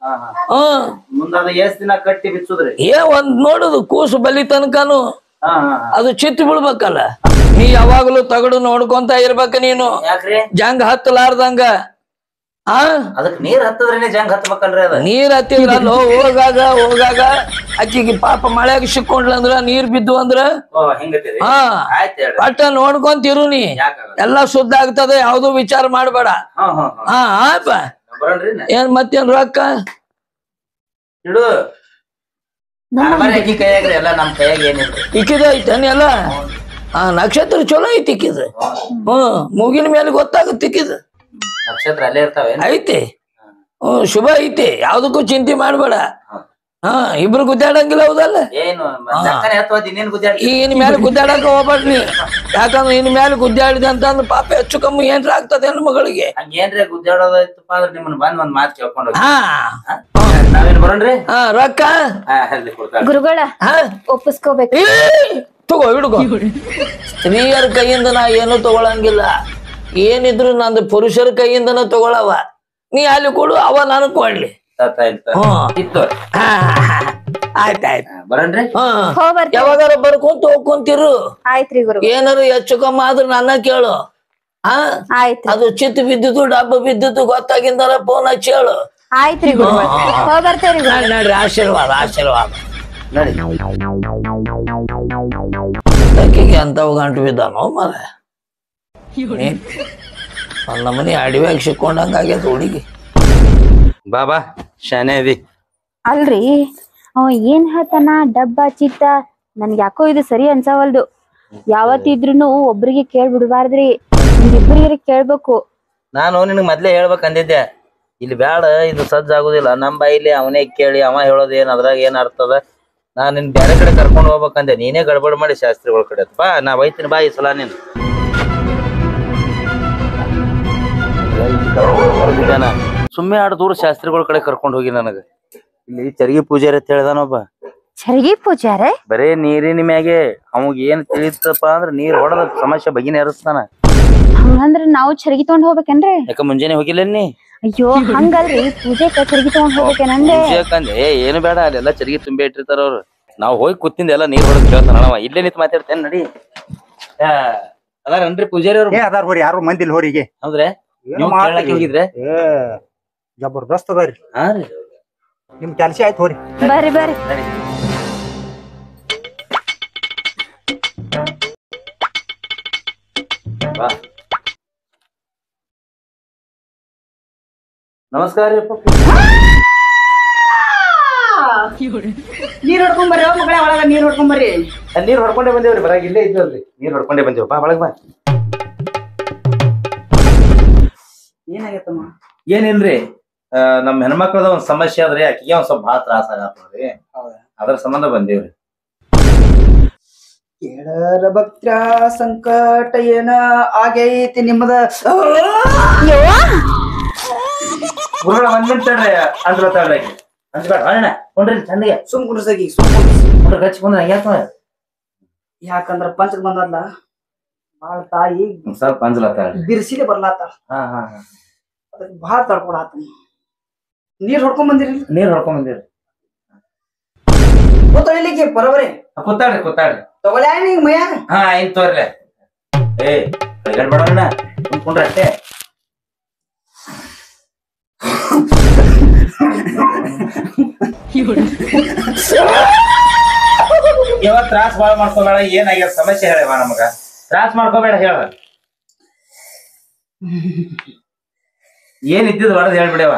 ಹಾ ಹಾ ಹ್ಮ್ ಮುಂದಾದ ಎಷ್ಟ್ ದಿನ ಕಟ್ಟಿ ಬಿಚ್ಚುದ್ರಿ ಏ ಒಂದ್ ನೋಡುದು ಕೂಸು ಬಲಿ ತನಕನು ಹಾ ಹಾ ಹಾ. ಅದು ಚಿತ್ತು ಬೀಳ್ಬೇಕಲ್ಲ ನೀ ಯಾವಾಗ್ಲೂ ತಗಡು ನೋಡ್ಕೊಂತ ಇರ್ಬೇಕ ನೀನು ಯಾಕ್ರಿ ಜಂಗ್ ಹತ್ತಲಾರ್ದಂಗ ಆ ಅದಕ್ ನೀರ್ ಹತ್ತದ್ರೇನೆ ಜಂಗ್ ಹತ್ಬೇಕಲ್ರಿ ಅದ ನೀರ್ ಹತ್ತಿದ್ರಲ್ಲ ಹೋಗಾಗ ಹೋಗಾಗ ಅಕ್ಕಿಗೆ ಪಾಪ ಮಳೆಯಾಗ ಸಿಕ್ಕೊಂಡ್ಲ ಅಂದ್ರ ನೀರ್ ಬಿದ್ದು ಅಂದ್ರ ಓ ಹಿಂಗತ್ತೀರಿ ಹಾ ಆಯ್ತ್ ಹೇಳ್ರಿ ಒಟ್ಟ ನೋಡ್ಕೊಂತಿರು ನೀ ಯಾಕಾಗಲ್ಲ ಎಲ್ಲಾ ಶುದ್ಧ ಆಗ್ತದೆ ಯಾವ್ದು ವಿಚಾರ ಮಾಡ್ಬೇಡ ಹಾ ಹಾ ಹಾ ಹಾ ಆಪ ಬರಣ್ರಿ ಏನ್ ಮತ್ತೇನ್ ರೊಕ್ಕ ಇಡು ಮನೆ ಅಕ್ಕಿ ಕೈಯಾಗ್ರಿ ಎಲ್ಲ ನಮ್ ಕೈಯಾಗ ಏನಿಲ್ರಿ ಇಕ್ಕಿದ ಐತೇನ್ ಎಲ್ಲ ಆ ನಕ್ಷತ್ರ ಚಲೋ ಐತಿ ಇಕ್ಕಿದ ಹ್ಮ್ ಮೂಗಿನ ಮೇಲೆ ಗೊತ್ತಾಗುತ್ತೆ ಇಕ್ಕಿದ ನಕ್ಷತ್ರ ಅಲ್ಲೇ ಇರ್ತಾವೆ ಐತಿ ಹ್ಮ್ ಶುಭ ಐತಿ ಯಾವ್ದಕ್ಕೂ ಚಿಂತೆ ಮಾಡ್ಬೇಡ ಹಾ ಇಬ್ರು ಗುದ್ದಾಡಂಗಿಲ್ಲ ಹೌದಲ್ಲ ಏನು ಜಕ್ಕನೆ ಹತ್ತುವ ಇನ್ನೇನ್ ಗುದ್ದಾಡಿ ಈ ಇನ್ ಮೇಲೆ ಗುದ್ದಾಡಕ ಹೋಗ್ಬೇಡ್ರಿ ಯಾಕಂದ್ರೆ ಇನ್ ಮೇಲೆ ಗುದ್ದಾಡಿದೆ ಅಂತಂದ್ರೆ ಪಾಪ ಹೆಚ್ಚು ಕಮ್ಮಿ ಏನ್ರ ಆಗ್ತದೆ ಹೆಣ್ಣು ಮಗಳಿಗೆ ಹಂಗೇನ್ರಿ ಗುದ್ದಾಡೋದಾಯ್ತಪ್ಪ ಅಂದ್ರೆ ನಿಮ್ಮನ್ನ ಬಂದ್ ಒಂದ್ ಮಾತ್ ಕೇಳ್ಕೊಂಡು ಹೋಗಿ ಹಾ ನಾವೇನ್ ಬರೋಣ್ರಿ ಹಾ ರೊಕ್ಕ ಹಾ ಅಲ್ಲಿ ಕೊಡ್ತಾಳೆ ಗುರುಗಳ ಹಾ ಒಪ್ಪಿಸ್ಕೋಬೇಕು ಏ, ತಗೋ ಹಿಡ್ಕೋ ಸ್ತ್ರೀಯರ ಕೈಯಿಂದ ನಾ ಏನು ತಗೊಳಂಗಿಲ್ಲ ಏನಿದ್ರು ನಂದು ಪುರುಷರ ಕೈಯಿಂದನ ತಗೊಳವ ನೀ ಅಲ್ಲಿ ಕೊಡು ಅವ ನಾನು ಕೊಡ್ಲಿ ತಾತ ಇರ್ತಾರ ಹ್ಮ್. ಇತ್ತು ಹಾ ಆಯ್ತಾಯ್ತು ಬರಣ್ರಿ ಹಾ ಹೋಗ್ ಬರ್ತೀವಿ ಯಾವಾಗಾರ ಬರ್ಕೊಂತ ಹೋಗ್ಕೊಂತಿರು ಆಯ್ತ್ರಿ ಗುರು ಏನಾರು ಹೆಚ್ಚು ಕಮ್ಮಿ ಆದ್ರೆ ನನ್ನ ಕೇಳು ಹಾ ಆಯ್ತ್ರಿ ಅದು ಚಿತ್ತು ಬಿದ್ದಿದ್ದು ಡಬ್ಬ ಬಿದ್ದಿದ್ದು ಗೊತ್ತಾಗಿಂದಾರ ಫೋನ್ ಹಚ್ಚಿ ಹೇಳು ಆಯ್ತ್ರಿ ಗುರು ಹೋಗ್ ಬರ್ತೇವ್ರಿ ಗುರು ನಡ್- ನಡ್ರಿ ಆಶೀರ್ವಾದ ಆಶೀರ್ವಾದ ನಡಿ ಅಕ್ಕಿಗೆ ಅಂತವ್ ಗಂಟು ಬಿದ್ದಾನೋ ಮರ ಒಂದ್ ನಮನಿ ಅಡಿವ್ಯಾಗ ಸಿಕ್ಕೊಂಡಂಗ ಆಗ್ಯದ ಹುಡುಗಿ ಬಾಬಾ ಶಾನೆ ಅದಿ ಅಲ್ರಿ ಅವ ಏನ್ ಹೇಳ್ತಾನ ಡಬ್ಬ ಚಿತ್ತ ನನ್ಗೆ ಯಾಕೋ ಇದು ಸರಿ ಅನ್ಸವಲ್ದು ಯಾವತ್ತಿದ್ರುನು ಒಬ್ರಿಗೆ ಕೇಳ್ಬಿಡ್ಬಾರ್ದ್ರಿ ಇಬ್ಬರಿಗೆ ಕೇಳ್ಬೇಕು ನಾನು ನಿನಗ್ ಮೊದ್ಲೇ ಹೇಳ್ಬೇಕ್ ಅಂದಿದ್ದೆ ಇಲ್ಲಿ ಬ್ಯಾಡ ಇದು ಸಜ್ಜ ಆಗುದಿಲ್ಲ ನಮ್ ಬಾಯಿಲಿ ಅವನೇ ಕೇಳಿ ಅವ ಹೇಳೋದ್ ಏನ್ ಅದ್ರಾಗ ಏನ್ ಅರ್ಥದ ನಾನ್ ನಿನ್ ಬ್ಯಾರೆ ಕಡೆ ಕರ್ಕೊಂಡ್ ಹೋಗ್ಬೇಕಂದೆ ನೀನೇ ಗಡ್ಬಡ್ ಮಾಡಿ ಶಾಸ್ತ್ರಿಗಳ ಕಡೆ ಬಾ ನಾ ಬೈತೀನಿ ಬಾ ಈ ಸಲ ನೀನು ಸುಮ್ಮನೆ ಆಡ್ ದೂರ ಶಾಸ್ತ್ರಿಗಳ ಕಡೆ ಕರ್ಕೊಂಡ್ ಹೋಗಿ ನನಗ ಇಲ್ಲಿ ಚರಗಿ ಪೂಜಾರಿ ಅಂತ ಹೇಳ್ದಾನೊಬ್ಬ ಚರ್ಗಿ ಪೂಜಾರೆ ಬರೇ ನೀರಿನ ಮ್ಯಾಗೆ ಅವಾಗ ಏನ್ ತಿಳಿತಪ್ಪ ಅಂದ್ರ ನೀರ್ ಹೊಡೆದ ಸಮಸ್ಯೆ ಬಗೆಹರಿಸ್ತಾನ ಹಂಗಂದ್ರ ನಾವು ಚರ್ಗಿ ತಗೊಂಡ್ ಹೋಗ್ಬೇಕೇನ್ರಿ ಯಾಕ ಮುಂಜಾನೆ ಹೋಗಿಲ್ಲ ನೀ ಅಯ್ಯೋ ಹಂಗಲ್ರಿ ಪೂಜೆಕ ಚರ್ಗಿ ತಗೊಂಡ್ ಹೋಗ್ಬೇಕೇನಂದೆ ಯಾಕಂದ್ರೆ ಏ ಏನು ಬೇಡ ಅಲ್ಲೆಲ್ಲ ಚರಿಗೆ ತುಂಬಿ ಇಟ್ಟಿರ್ತಾರ ಅವ್ರು ನಾವ್ ಹೋಗಿ ಕೂತಿಂದ ಎಲ್ಲ ನೀರ್ ಹೊಡೆದ್ ಕೇಳ್ತಾನ ಅವ ಇಲ್ಲೇ ನಿಂತ್ ಮಾತಾಡ್ತೇನ್ ನಡಿ ಆ, ಅದಾರನ್ರಿ ಪೂಜಾರಿ ಅವ್ರು ಏ ಅದಾರ ಹೋರಿ ಯಾರು ಮಂದಿಲ್ ಹೋರಿಗೆ ಹೌದ್ರೆ ಏನು ನೀವು ಕೇಳಕ್ ಹೋಗಿದ್ರೆ ಏ ಜಬರ್ದಸ್ತ್ ಅದಾರಿ ಹಾ ರೀ ನಿಮ್ ಕೆಲ್ಸ ಆಯ್ತು ಹೋರಿ ಬರ್ರಿ ಬರ್ರಿ ನಡಿ. ಬಾ. ನಮಸ್ಕಾರ ರೀ ಅಪ್ಪ. ನೀರ್ ಹೊಡ್ಕೊಂಡ್ ಬರ್ರಿ ಮಗಳ ಒಳಗ ನೀರ್ ಹೊಡ್ಕೊಂಡ್ ಬರ್ರಿ ಅಲ್ಲಿ ನೀರ್ ಹೊಡ್ಕೊಂಡೇ ಬಂದೇವ್ರಿ ಬರಾಗ ಇಲ್ಲೇ ಇದ್ವಲ್ರಿ ನೀರ್ ಹೊಡ್ಕೊಂಡೇ ಬಂದೇವ್ ಬಾ ಒಳಗ್ ಬಾ ಏನಾಗೈತಮ್ಮ ಏನಿಲ್ರಿ ಆ, ನಮ್ ಹೆಣ್ಮಕ್ಳದ ಒಂದ್ ಸಮಸ್ಯೆ ಆದ್ರಿ ಆಕಿಗೆ ಒಂದ್ ಸ್ವಲ್ಪ ಭಾಳ ತ್ರಾಸ ಆಗತ್ತದ್ರಿ ಅದ್ರ ಸಂಬಂಧ ಬಂದೇವ್ರಿ ಕೇಳರ ಭಕ್ತ ಸಂಕಟ ಏನ ಆಗೈತಿ ನಿಮ್ಮದ ಗುರುಗಳ ಒಂದ್ ನಿಮಿಷ ತಡ್ರಿ ಅಂದ್ರತಾಳ್ರಿ ಅಂದ್ಬೇಡ ಅಣ್ಣ ಕೊಂಡ್ರಿ ಚಂದಿಗೆ ಸುಮ್ ಕುಂಡ್ರಸಾಗಿ ಸುಮ್ ಕುಂಡ್ರಸ್. ಕೊಂಡ್ರಿ ಗಚ್ಚಿ ಕುಂದ್ರ ಯಾಕ ಯಾಕಂದ್ರ ಪಂಚಕ್ ಬಂದಲ್ಲ ಬಾಳ ತಾಯಿ ಸ್ವಲ್ಪ ಅಂಜ್ಲತ್ತಾಳ್ರಿ ಬಿರ್ಸಿದೆ ಬರ್ಲಾತ ಹಾ ಹಾ ಹಾ ಅದಕ್ಕೆ ಬಾಳ ತಡ್ಕೊಡಾತ ನೀರ್ ಹೊಡ್ಕೊಂಡ್ ಬಂದಿರಿ ನೀರ್ ಹೊಡ್ಕೊಂಡ್ ಬಂದೇವ್ರಿ ಗೊತ್ತಳಿಲಿಕ್ಕೆ ಬರೋಬರಿ ಕೂತಾಳ್ರಿ ಕೂತಾಳ್ರಿ ತಗೊಳ್ಯಾ ನೀಗ್ ಮೈಯಾಗ ಹಾ ಆಯ್ತು ತೋರ್ಲೆ ಏ ಕೈಗಾಡ್ ಬೇಡಣ್ಣ ಕುಂಡ್ರಿ ಅಷ್ಟೇ ಇವತ್ ತ್ರಾಸ್ ಬಾಳ ಮಾಡ್ಕೋಬೇಡ ಏನಾಗ್ಯದ ಸಮಸ್ಯೆ ಹೇಳವ ನಮಗ ತ್ರಾಸ್ ಮಾಡ್ಕೋಬೇಡ ಹೇಳ ಏನ್ ಇದ್ದಿದ್ ಹೊಡೆದ್ ಹೇಳ್ಬಿಡವ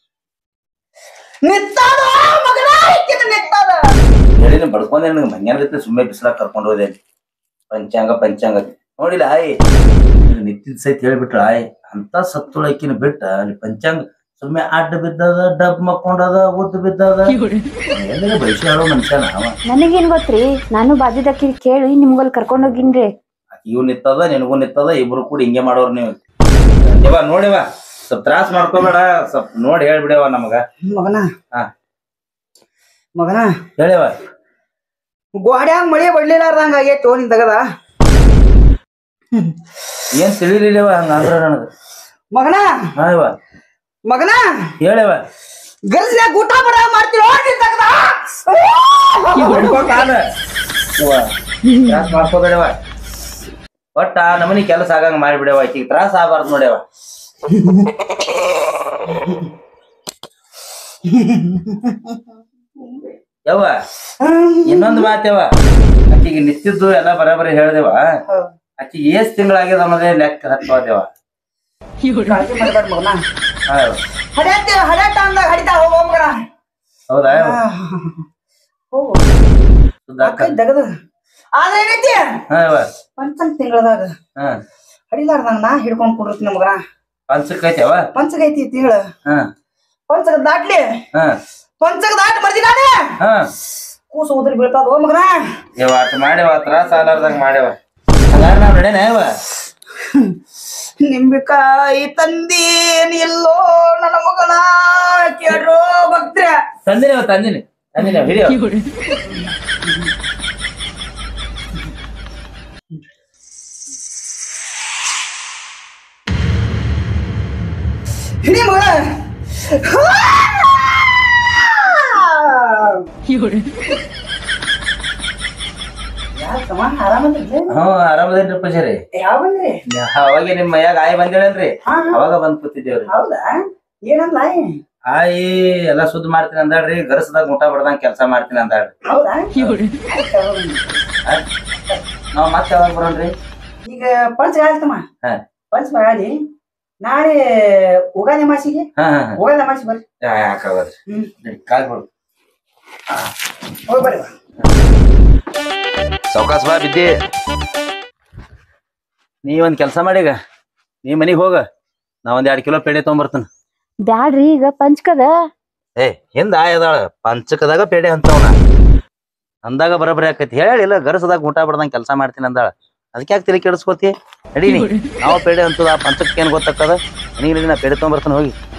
ನಿತ್ತಾದ ಮಗನ ಇಕ್ಕಿದ ನಿತ್ತಾದ ಹೇಳಿನ ಬಡ್ಕೊಂಡೆ ನನಗೆ ಮಂಗ್ಯಾನ ಸುಮ್ಮನೆ ಬಿಸಿಲಾಗ ಕರ್ಕೊಂಡು ಹೋದೆ ಪಂಚಾಂಗ ಪಂಚಾಂಗ ನೋಡಿಲ್ಲ ಆಯ್ ನಿತ್ಯದ ಸಹಿತ ಹೇಳ್ಬಿಟ್ರ ಆಯ್ ಅಂತ ಸತ್ತುಳಕಿನ ಬಿಟ್ಟ ಅಲ್ಲಿ ಪಂಚಾಂಗ ಸುಮ್ಮನೆ ಅಡ್ಡ ಬಿದ್ದದ ಡಬ್ ಮಕ್ಕೊಂಡದ ಉದ್ದ ಬಿದ್ದದ ಎಲ್ಲ ಬಯಸಿ ಹೇಳೋ ಮನುಷ್ಯನ ಅವ ನನಗೇನ್ ಗೊತ್ತ್ರಿ ನಾನು ಬಾಜುದಕ್ಕಿ ಕೇಳಿ ನಿಮ್ಗಲ್ಲಿ ಕರ್ಕೊಂಡ್ ಹೋಗಿನ್ರಿ ಇವ್ ನಿತ್ತದ ನಿನಗೂ ನಿತ್ತದ ಇಬ್ರು ಕೂಡ ಹಿಂಗೆ ಮಾಡೋರ್ ನೀವು ಇವ ನೋಡಿವ ಸ್ವಲ್ಪ ತ್ರಾಸ್ ಮಾಡ್ಕೋಬೇಡ ಸ್ವಲ್ಪ ನೋಡಿ ಹೇಳ್ಬಿಡವ ನಮಗ ಮಗನ ಹಾ. ಮಗನ ಹೇಳಿವ ಗೋಡ್ಯಾಗ ಮಳಿ ಬಡ್ಲಿಲಾರ್ದಂಗ ಆಗೈತಿ ನಿನ್ ತಗದ ಏನ್ ತಿಳಿಲಿಲ್ಲವ ಹಂಗ ಅಂದ್ರ ನನಗ ಮಗನ ಹಾ ಇವ ಮಗನ ಹೇಳಿವ ಗಲ್ಸ್ನ್ಯಾಗ ಊಟ ಬಡ ಮಾಡ್ತೀರೋ ನೀನ್ ತಗದ ತ್ರಾಸ್ ಮಾಡ್ಕೋಬೇಡವ ಒಟ್ಟ ಆ ನಮನಿ ಕೆಲಸ ಆಗಂಗ ಮಾಡಿಬಿಡವ ಆಕಿಗೆ ತ್ರಾಸ ಆಗಬಾರ್ದು ನೋಡ್ಯವ ಯವ್ವ ಇನ್ನೊಂದು ಮಾತೇವ ಆಕಿಗೆ ನಿಂತಿದ್ದು ಎಲ್ಲ ಬರಾಬರಿ ಹೇಳ್ದೇವ ಆಕಿ ಎಷ್ಟ್ ತಿಂಗಳಾಗ್ಯದ ಅನ್ನೋದೇ ಲೆಕ್ಕ ಹತ್ತವಾದೇವ ಕಾಳಜಿ ಮಾಡ್ಬೇಡ ಮಗನ ಹೌದು. ಹಡ್ಯಾತಿ ಹಡ್ಯಾ ಟೈಮ್ದಾಗ ಹಡಿತಾ ಹೋಗೋ ಮಗನ ಹೌದಾ ಯವ್ವ? ಹೋಗು ಸುದ್ದ ಅಕ್ಕ. ಅಕ್ಕ ದಗದು ಆದ್ರೆ ಏನೈತಿ ಹಾ ಯವ್ವ. ಪಂಚಂಗ್ ತಿಂಗಳದಾಗ ಹಾ ಹಡಿಲಾರ್ದಂಗ ನಾ ಹಿಡ್ಕೊಂಡ್ ಕುಂಡಿರ್ತೀನಿ ಮಗನ ಪಂಚಕ್ಕೈತವ ಪಂಚಗ ಐತಿ ತಿಂಗಳ ಹಾ ಪಂಚಗ ದಾಟ್ಲಿ ಹಾ ಪಂಚಗ ದಾಟ್ ಬರ್ದಿ ನಾನೇ ಹಾ ಕೂಸು ಉದ್ರಿ ಬೀಳ್ತಾದ ಓ ಮಗನ ಯವ್ವ ಅಟ್ ಮಾಡ್ಯವ ತ್ರಾಸ ಆಲಾರ್ದಂಗ ಮಾಡ್ಯವ ಹಂಗಾರ ನಾವ್ ನಡೆನ ಯವ್ವ ನಿಂಬಿಕಾಯಿ ತಂದೀನಿಲ್ಲೋ ನನ್ನ ಮಗನ ಕೇಳ್ರೋ ಭಕ್ತ್ರ ತಂದಿನಿ ಯವ್ವ, ತಂದಿನಿ ತಂದಿನಿ ಯವ್ವ, ಹಿಡಿಯೋ ಹಿಡಿ ಮಗ ಯಾಕಮ್ಮ ಆರಾಮಂದ್ರಿ ಹ್ಞೂ ಆರಾಮದೇನ್ರಿ ಪೂಜಾರಿ ಯಾವ ಬಂದ್ರಿ ಅವಾಗ ನಿಮ್ ಮೈಯಾಗ ಆಯಿ ಬಂದೇಳನ್ರಿ ಹಾ, ಹಾ. ಅವಾಗ ಬಂದ್ ಕೂತಿದ್ದೇವ್ರಿ ಹೌದಾ ಏನಲ್ಲ ಆಯಿ ಎಲ್ಲಾ ಸುದ್ದ ಮಾಡ್ತೀನಿ ಅಂದಾಳ್ರಿ ಗರಸದಾಗ ಊಟ ಬಡ್ದಂಗ್ ಕೆಲಸ ಮಾಡ್ತೀನಿ ಅಂದಾಳ್ರಿ ಹೌದಾ ಆಯ್ತ್. ನಾವ್ ಮತ್ತೆ ಯಾವಾಗ ಬರೋಣ್ರಿ ಈಗ ಪಂಚ ಆಯ್ತಮ್ಮ ಹಾ. ಪಂಚ ಆಗಿ ನಾಳೆ ಉಗಾದಿ ಮಾಸಿಗೆ ಹಾ ಹಾ ಹಾ. ಉಗಾದಿ ಮಾಸಿ ಬರ್ರಿ ಯಾ, ಯಾಕಾಗದ್ರಿ ಹ್ಮ್. ನಡಿ, ಕಾಲ್ ಕೊಡು ಹೋಗಿ ಬರ್ರಿ ಸಾವ್ಕಾಸ್ ಬಾ ಬಿದ್ದಿ ನೀ ಒಂದ್ ಕೆಲಸ ಮಾಡೀಗ ನೀ ಮನಿಗ್ ಹೋಗ ನಾ ಒಂದ್ ಎರಡ್ ಕಿಲೋ ಪೇಡೆ ತಗೊಂಬರ್ತಾನ ಬ್ಯಾಡ್ರಿ ಈಗ ಪಂಚ್ಕದ ಏ ಹಿಂದ ಆಯದಾಳ ಪಂಚಕದಾಗ ಪೇಡೆ ಅಂತವನ ಅಂದಾಗ ಬರಬರಿ ಆಕತಿ ಹೇಳಿಲ್ಲ ಗರಸದಾಗ ಊಟ ಬಡ್ದಂಗ್ ಕೆಲಸ ಮಾಡ್ತೀನಿ ಅಂದಾಳ ಅದಕ್ಕೆ ಯಾಕೆ ತಲೆ ಕೆಡಿಸ್ಕೋತಿ ನಡೀನಿ ನಾವು ಪೇಡೆ ಅಂತದ ಪಂಚಕ್ಕೆ ಏನ್ ಗೊತ್ತಾಗ್ತದ ನೀ ನಡಿ ನಾ ಪೇಡೆ ತಗೊಂಬರ್ತಾನ ಹೋಗಿ